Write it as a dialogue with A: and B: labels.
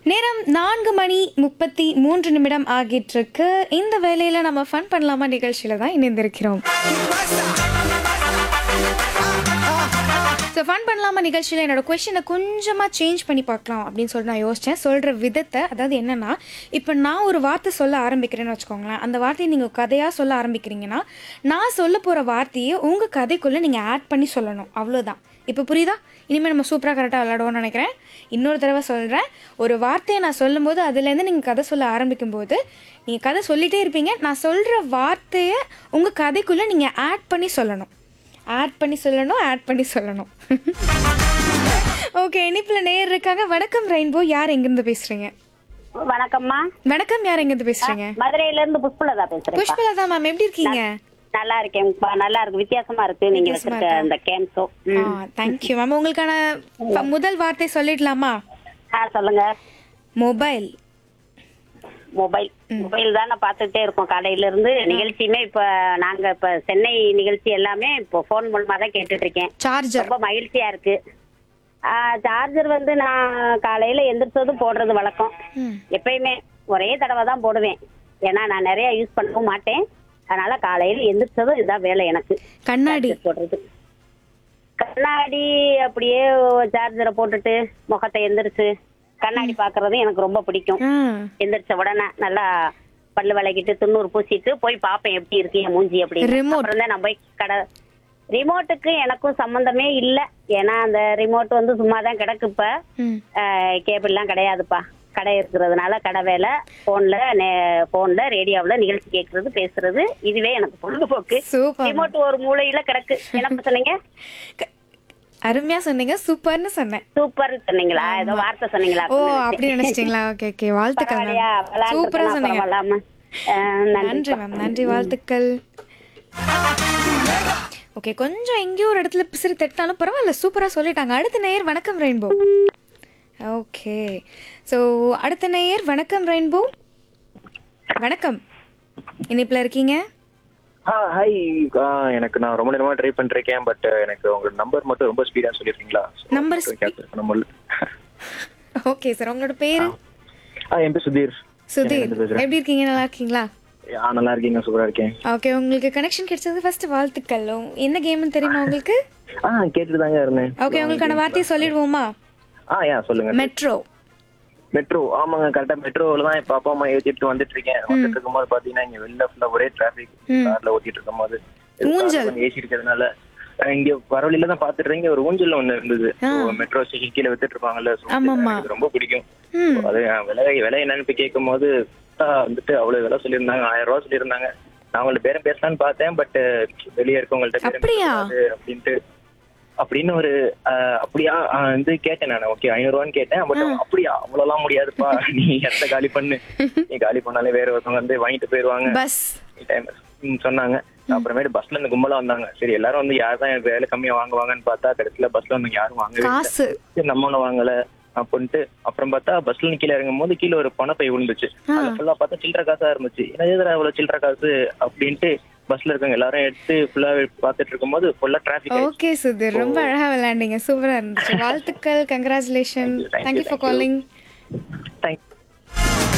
A: நேரம் நான்கு மணி முப்பத்தி மூன்று நிமிடம் ஆகிட்டு இருக்கு இந்த வேலையில நம்ம ஃபன் பண்ணலாமா நிகழ்ச்சியில தான் இணைந்திருக்கிறோம் ஸோ ஃபன் பண்ணலாமா நிகழ்ச்சியில் என்னோட கொஷினை கொஞ்சமாக சேஞ்ச் பண்ணி பார்க்கலாம் அப்படின்னு சொல்லி நான் யோசித்தேன் சொல்கிற விதத்தை அதாவது என்னென்னா இப்போ நான் ஒரு வார்த்தை சொல்ல ஆரம்பிக்கிறேன்னு வச்சுக்கோங்களேன் அந்த வார்த்தையை நீங்கள் கதையாக சொல்ல ஆரம்பிக்கிறீங்கன்னா நான் சொல்ல போகிற வார்த்தையை உங்கள் கதைக்குள்ளே நீங்கள் ஆட் பண்ணி சொல்லணும் அவ்வளோதான் இப்போ புரியுதா இனிமேல் நம்ம சூப்பராக கரெக்டாக விளாடுவோம்னு நினைக்கிறேன் இன்னொரு தடவை சொல்கிறேன் ஒரு வார்த்தையை நான் சொல்லும்போது அதுலேருந்து நீங்கள் கதை சொல்ல ஆரம்பிக்கும்போது நீங்கள் கதை சொல்லிகிட்டே இருப்பீங்க நான் சொல்கிற வார்த்தையை உங்கள் கதைக்குள்ளே நீங்கள் ஆட் பண்ணி சொல்லணும் ஆட் பண்ணி சொல்லணும் ஆட் பண்ணி சொல்லணும் ஓகே இனிப்பில் நேர் இருக்காங்க வணக்கம் ரெயின்போ யார் எங்கேருந்து பேசுகிறீங்க
B: வணக்கம்மா
A: வணக்கம் யார் எங்கேருந்து பேசுகிறீங்க
B: மதுரையில இருந்து புஷ்பலதா பேசுறேன்
A: புஷ்பலதா மேம் எப்படி இருக்கீங்க
B: நல்லா இருக்கேன்ப்பா நல்லா இருக்கு வித்தியாசமா இருக்கு நீங்க
A: வித்தியாசமா
B: வச்சிருக்க அந்த கேம்ஸோ
A: ஆ தேங்க்யூ மேம் உங்களுக்கான ப- முதல் வார்த்தை சொல்லிடலாமா
B: ஆ சொல்லுங்க
A: மொபைல்
B: மொபைல் மொபைல் தான் நான் பார்த்துட்டே இருக்கோம் காலையில இருந்து நிகழ்ச்சியுமே இப்ப நாங்க இப்ப சென்னை நிகழ்ச்சி எல்லாமே இப்போ ஃபோன் மூலமா தான் கேட்டுட்டு இருக்கேன்
A: சார்ஜர்
B: ரொம்ப மகிழ்ச்சியா இருக்கு சார்ஜர் வந்து நான் காலையில எந்திரிச்சதும் போடுறது வழக்கம்
A: ம்
B: எப்பயுமே ஒரே தடவை தான் போடுவேன் ஏன்னா நான் நிறைய யூஸ் பண்ணவும் மாட்டேன் அதனால காலையில எந்திரிச்சதும் இதுதான் வேலை எனக்கு
A: கண்ணாடி
B: charger போடுறது கண்ணாடி அப்படியே சார்ஜரை போட்டுட்டு முகத்தை எந்திரிச்சு கண்ணாடி பாக்குறது எனக்கு ரொம்ப பிடிக்கும்
A: ஆ
B: எந்திரிச்ச உடனே நல்லா பல்லு விளக்கிட்டு துண்ணூறு பூசிட்டு போய் பார்ப்பேன் எப்படி இருக்கு என் மூஞ்சி அப்படின்னு
A: Remote.
B: அப்புறம் தான் நான் போய் கடை ரிமோட்டுக்கு எனக்கும் சம்பந்தமே இல்ல ஏன்னா அந்த ரிமோட் வந்து சும்மா தான் கிடக்கு இப்ப
A: ம்
B: கேபிள்லாம் கிடையாதுப்பா கடை இருக்கிறதுனால கடை வேலை போன்ல போன்ல ரேடியோவுல நிகழ்ச்சி கேட்கறது பேசுறது இதுவே எனக்கு பொழுதுபோக்கு
A: சூப்பர்
B: ரிமோட் ஒரு மூலையில கிடக்கு என்ன சொன்னீங்க
A: அருமையா சொன்னீங்க சூப்பர்னு சொன்னேன்
B: சூப்பர் சொன்னீங்களா ஏதோ வார்த்தை சொன்னீங்களா
A: ஓ அப்படி நினைச்சிட்டீங்களா ஓகே ஓகே வாழ்த்துக்கள்
B: பரவாயில்லையா?
A: மேம் சூப்பரா
B: விளையாண்டுக்கலாம்
A: சொன்னீங்க
B: பரவாயில்லாம. அஹ், நன்றி
A: நன்றி மேம் நன்றி வாழ்த்துக்கள் ஓகே கொஞ்சம் எங்கேயோ ஒரு இடத்துல பிசிறு தட்டினாலும் பரவாயில்ல சூப்பராக சொல்லிட்டாங்க அடுத்த நேயர் வணக்கம் ரெயின்போ ஓகே ஸோ அடுத்த நேயர் வணக்கம் ரெயின்போ வணக்கம் இனிப்பில் இருக்கீங்க
C: ஆ ஹாய் எனக்கு நான் ரொம்ப நேரமா ட்ரை பண்ணிருக்கேன் பட் எனக்கு உங்க நம்பர் மட்டும் ரொம்ப ஸ்பீடா சொல்லிருக்கீங்களா
A: Number
C: கேப்சர் பண்ண முடியல
A: ஓகே சார் உங்களோட பேர்
C: ஆ என் பேர் சுதீர்
A: சுதீர்
C: சென்னையிலிருந்து பேசுறேன்.
A: எப்படி இருக்கீங்க நல்லா இருக்கீங்களா
C: ஆ நல்லா இருக்கீங்க சூப்பரா இருக்கேன்
A: ஓகே உங்களுக்கு கனெக்ஷன் கிடைச்சது ஃபர்ஸ்ட் வாழ்த்துக்கள் என்ன கேம்னு தெரியுமா உங்களுக்கு
C: ஆ கேட்டுட்டு தாங்க இருந்தேன்
A: ஓகே உங்களுக்கான வார்த்தையை சொல்லிடுவோமா
C: ஆ ஏன் சொல்லுங்க
A: மெட்ரோ
C: மெட்ரோ ஆமாங்க கரெக்டா மெட்ரோல தான் இப்ப அப்பா அம்மா ஏத்திட்டு வந்துட்டு இருக்கேன் வந்துட்டு இருக்கும்போது பாத்தீங்கன்னா இங்க வெளில ஃபுல்லா ஒரே டிராபிக் கார்ல ஓட்டிட்டு இருக்கும்போது
A: ஊஞ்சல்.
C: ஏசி இருக்கிறதுனால அஹ் இங்க வரவழியில தான் பாத்துட்டு இருக்கேன். இங்க ஒரு ஊஞ்சல் ஒண்ணு இருந்தது மெட்ரோ ஸ்டேஷன் கீழே வித்துட்டு இருப்பாங்கல்ல so
A: ஆமாமா.
C: எனக்கு ரொம்ப பிடிக்கும்
A: ம்
C: So அது அஹ், விலை விலை என்னன்னு போய் கேட்கும் போது வந்துட்டு அவ்வளவு விலை சொல்லியிருந்தாங்க ஆயிரம் ரூபாய் சொல்லியிருந்தாங்க நான் உங்கள்ட்ட பேரம் பேசலாம்னு பார்த்தேன் பட் வெளியே இருக்கவங்கள்ட்ட பேரம்
A: அப்படியா?
C: பேசக்கூடாது அப்படின்ட்டு அப்படின்னு ஒரு அஹ், அப்படியா அஹ், வந்து கேட்டேன் நான் ஓகே ஐநூறு ரூபான்னு கேட்டேன் பட் அப்படியா அவ்வளவுலாம் முடியாதுப்பா நீ இடத்த காலி பண்ணு நீ காலி பண்ணாலே வேற ஒருத்தவங்க வந்து வாங்கிட்டு போயிருவாங்க
A: பஸ்
C: டைம் சொன்னாங்க அப்புறமேட்டு பஸ்ல இருந்து கும்பலா வந்தாங்க சரி எல்லாரும் வந்து யார் தான் வேலை கம்மியா வாங்குவாங்கன்னு பார்த்தா கடைசியில பஸ்ல வந்து யாரும் வாங்கவே இல்லை.
A: காசு
C: சரி நம்மளும் வாங்கல அப்படின்ட்டு அப்புறம் பார்த்தா பஸ்ல கீழே இறங்கும் போது கீழே ஒரு பணப்பை விழுந்துச்சு அது ஃபுல்லா பார்த்தா சில்லற காசா இருந்துச்சு என்ன எதிரா இவ்வளவு சில்லற காசு அப்படின்ட்டு பஸ்ல இருக்கவங்க எல்லாரும் எடுத்து ஃபுல்லா பார்த்துட்டு இருக்கும்போது ஃபுல்லா டிராபிக்
A: ஓகே சுதீர் ரொம்ப அழகா விளையாண்டீங்க சூப்பரா இருந்துச்சு வாழ்த்துக்கள் congratulation
C: Thank you, thank you,
A: thank you for
C: thank you.
A: Calling
C: thank